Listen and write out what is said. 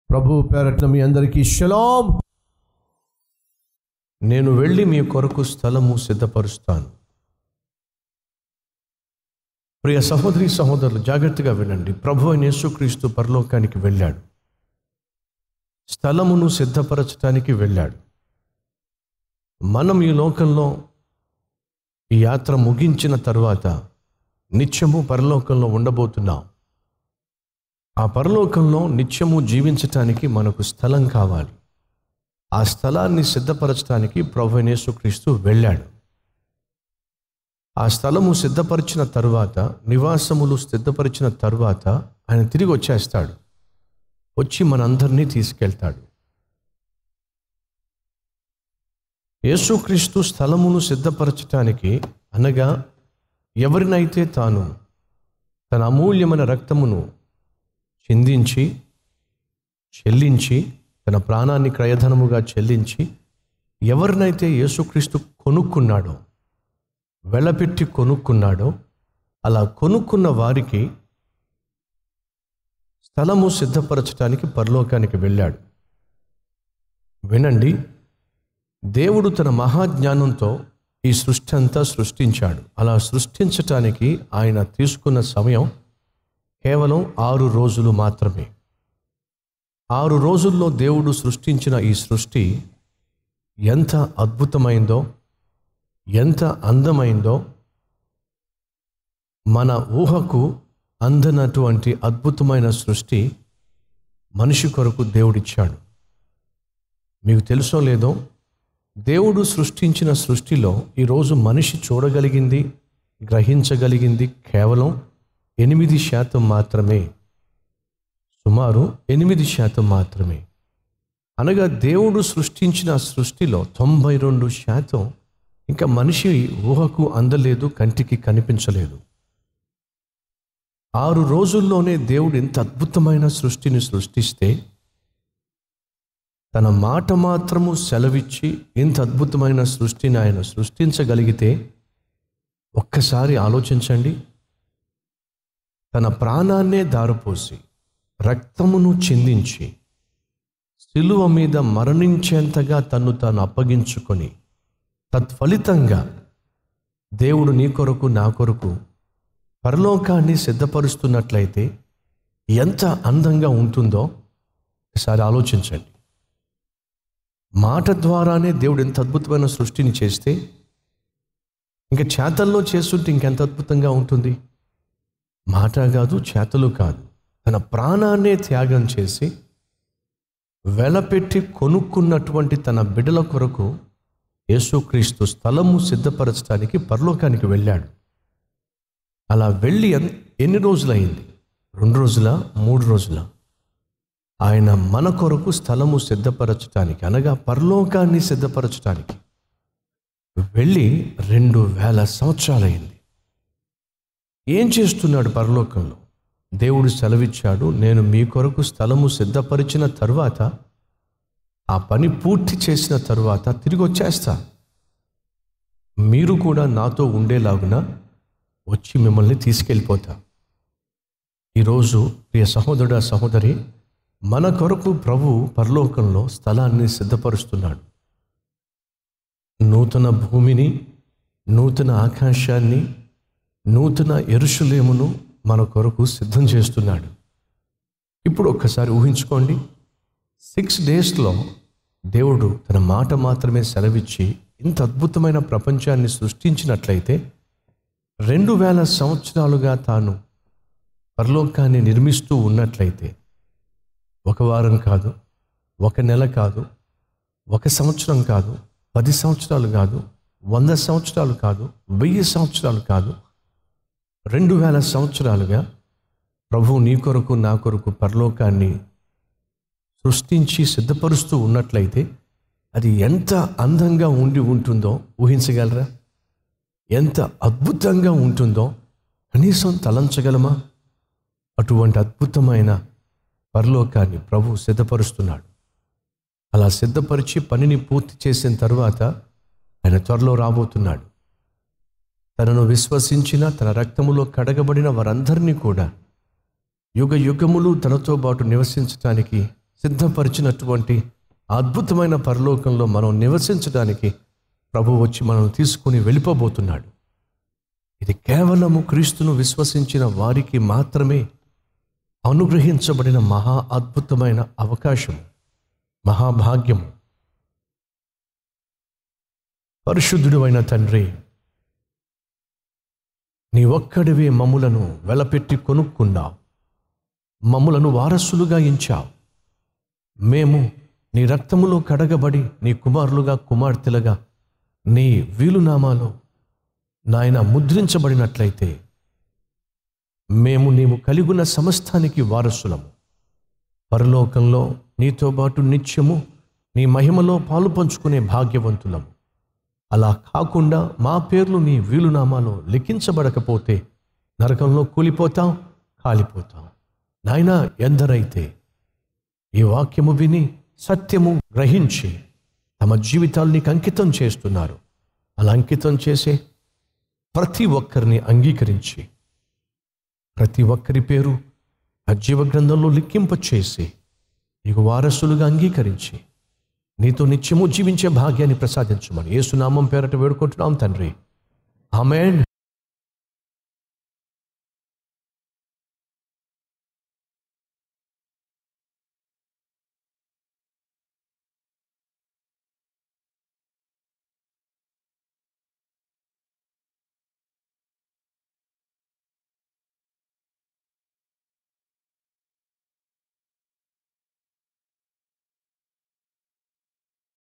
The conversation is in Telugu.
ప్రభు పేరట్న మీ అందరికీ షలాం నేను వెళ్ళి మీ కొరకు స్థలము సిద్ధపరుస్తాను ప్రియ సహోదరి సహోదరులు జాగ్రత్తగా వినండి ప్రభు అయిన యేసుక్రీస్తు పరలోకానికి వెళ్ళాడు స్థలమును సిద్ధపరచటానికి వెళ్ళాడు మనం ఈ లోకంలో ఈ యాత్ర ముగించిన తరువాత నిత్యము పరలోకంలో ఉండబోతున్నాం ఆ పరలోకంలో నిత్యము జీవించటానికి మనకు స్థలం కావాలి ఆ స్థలాన్ని సిద్ధపరచడానికి ప్రభు అయిన యేసుక్రీస్తు వెళ్ళాడు ఆ స్థలము సిద్ధపరిచిన తరువాత నివాసములు సిద్ధపరిచిన తరువాత ఆయన తిరిగి వచ్చేస్తాడు వచ్చి మనందరినీ తీసుకెళ్తాడు యేసుక్రీస్తు స్థలమును సిద్ధపరచటానికి అనగా ఎవరినైతే తాను తన అమూల్యమైన రక్తమును చిందించి చెల్లించి తన ప్రాణాన్ని క్రయధనముగా చెల్లించి ఎవరినైతే యేసుక్రీస్తు కొనుక్కున్నాడో వెలపెట్టి కొనుక్కున్నాడో అలా కొనుక్కున్న వారికి స్థలము సిద్ధపరచడానికి పరలోకానికి వెళ్ళాడు వినండి దేవుడు తన మహాజ్ఞానంతో ఈ సృష్టి అంతా సృష్టించాడు అలా సృష్టించటానికి ఆయన తీసుకున్న సమయం కేవలం ఆరు రోజులు మాత్రమే ఆరు రోజుల్లో దేవుడు సృష్టించిన ఈ సృష్టి ఎంత అద్భుతమైందో ఎంత అందమైందో మన ఊహకు అందనటువంటి అద్భుతమైన సృష్టి మనిషి కొరకు దేవుడిచ్చాడు మీకు తెలుసో లేదో దేవుడు సృష్టించిన సృష్టిలో ఈరోజు మనిషి చూడగలిగింది గ్రహించగలిగింది కేవలం ఎనిమిది శాతం మాత్రమే సుమారు ఎనిమిది శాతం మాత్రమే అనగా దేవుడు సృష్టించిన సృష్టిలో తొంభై రెండు శాతం ఇంకా మనిషి ఊహకు అందలేదు కంటికి కనిపించలేదు ఆరు రోజుల్లోనే దేవుడు ఇంత అద్భుతమైన సృష్టిని సృష్టిస్తే తన మాట మాత్రము సెలవిచ్చి ఇంత అద్భుతమైన సృష్టిని ఆయన సృష్టించగలిగితే ఒక్కసారి ఆలోచించండి తన ప్రాణాన్నే దారపోసి రక్తమును చిందించి శిలువ మీద మరణించేంతగా తన్ను తాను అప్పగించుకొని తత్ఫలితంగా దేవుడు నీ కొరకు నా కొరకు పరలోకాన్ని సిద్ధపరుస్తున్నట్లయితే ఎంత అందంగా ఉంటుందో ఒకసారి ఆలోచించండి మాట ద్వారానే దేవుడు ఎంత అద్భుతమైన సృష్టిని చేస్తే ఇంకా చేతల్లో చేస్తుంటే ఇంకెంత అద్భుతంగా ఉంటుంది మాట కాదు చేతలు కాదు తన ప్రాణాన్నే త్యాగం చేసి వెలపెట్టి కొనుక్కున్నటువంటి తన బిడల కొరకు యేసుక్రీస్తు స్థలము సిద్ధపరచడానికి పరలోకానికి వెళ్ళాడు అలా వెళ్ళి ఎన్- ఎన్ని రోజులైంది రెండు రోజుల మూడు రోజుల ఆయన మన కొరకు స్థలము సిద్ధపరచటానికి అనగా పరలోకాన్ని సిద్ధపరచటానికి వెళ్ళి రెండు వేల సంవత్సరాలైంది ఏం చేస్తున్నాడు పరలోకంలో దేవుడు సెలవిచ్చాడు నేను మీ కొరకు స్థలము సిద్ధపరిచిన తరువాత ఆ పని పూర్తి చేసిన తరువాత తిరిగి వచ్చేస్తా మీరు కూడా నాతో ఉండేలాగున వచ్చి మిమ్మల్ని తీసుకెళ్ళిపోతా ఈరోజు ప్రియ సహోదరుడ సహోదరి మన కొరకు ప్రభు పరలోకంలో స్థలాన్ని సిద్ధపరుస్తున్నాడు నూతన భూమిని నూతన ఆకాశాన్ని నూతన ఎరుషులేమును మన కొరకు సిద్ధం చేస్తున్నాడు ఇప్పుడు ఒక్కసారి ఊహించుకోండి సిక్స్ డేస్లో దేవుడు తన మాట మాత్రమే సెలవిచ్చి ఇంత అద్భుతమైన ప్రపంచాన్ని సృష్టించినట్లయితే రెండు వేల సంవత్సరాలుగా తాను పరలోకాన్ని నిర్మిస్తూ ఉన్నట్లయితే ఒక వారం కాదు ఒక నెల కాదు ఒక సంవత్సరం కాదు పది సంవత్సరాలు కాదు వంద సంవత్సరాలు కాదు వెయ్యి సంవత్సరాలు కాదు రెండు వేల సంవత్సరాలుగా ప్రభు నీ కొరకు నా కొరకు పరలోకాన్ని సృష్టించి సిద్ధపరుస్తూ ఉన్నట్లయితే అది ఎంత అందంగా ఉండి ఉంటుందో ఊహించగలరా ఎంత అద్భుతంగా ఉంటుందో కనీసం తలంచగలమా అటువంటి అద్భుతమైన పరలోకాన్ని ప్రభు సిద్ధపరుస్తున్నాడు అలా సిద్ధపరిచి పనిని పూర్తి చేసిన తరువాత ఆయన త్వరలో రాబోతున్నాడు తనను విశ్వసించిన తన రక్తములో కడగబడిన వారందరినీ కూడా యుగ యుగములు తనతో పాటు నివసించటానికి సిద్ధపరిచినటువంటి అద్భుతమైన పరలోకంలో మనం నివసించడానికి ప్రభు వచ్చి మనల్ని తీసుకుని వెళ్ళిపోబోతున్నాడు ఇది కేవలము క్రీస్తును విశ్వసించిన వారికి మాత్రమే అనుగ్రహించబడిన మహా అద్భుతమైన అవకాశం మహాభాగ్యం పరిశుద్ధుడు అయిన తండ్రి నీ ఒక్కడివే మమ్ములను వెలపెట్టి కొనుక్కున్నావు మమ్ములను వారసులుగా ఎంచావు మేము నీ రక్తములో కడగబడి నీ కుమారులుగా కుమార్తెలుగా నీ వీలునామాలో నాయన ముద్రించబడినట్లయితే మేము నీవు కలిగున్న సమస్తానికి వారసులము పరలోకంలో నీతో పాటు నిత్యము నీ మహిమలో పాలు పంచుకునే భాగ్యవంతులము అలా కాకుండా మా పేర్లు నీ వీలునామాలో లిఖించబడకపోతే నరకంలో కూలిపోతాం కాలిపోతాం నాయనా ఎందరైతే ఈ వాక్యము విని సత్యము గ్రహించి తమ జీవితాలు నీకు అంకితం చేస్తున్నారు అలా అంకితం చేసే ప్రతి ఒక్కరిని అంగీకరించి ప్రతి ఒక్కరి పేరు ఆ జీవ గ్రంథంలో లిఖింప చేసి నీకు వారసులుగా అంగీకరించి నీతో నిత్యము జీవించే భాగ్యాన్ని ప్రసాదించమని ఏసునామం పేరట వేడుకుంటున్నాం తండ్రి ఆమెన్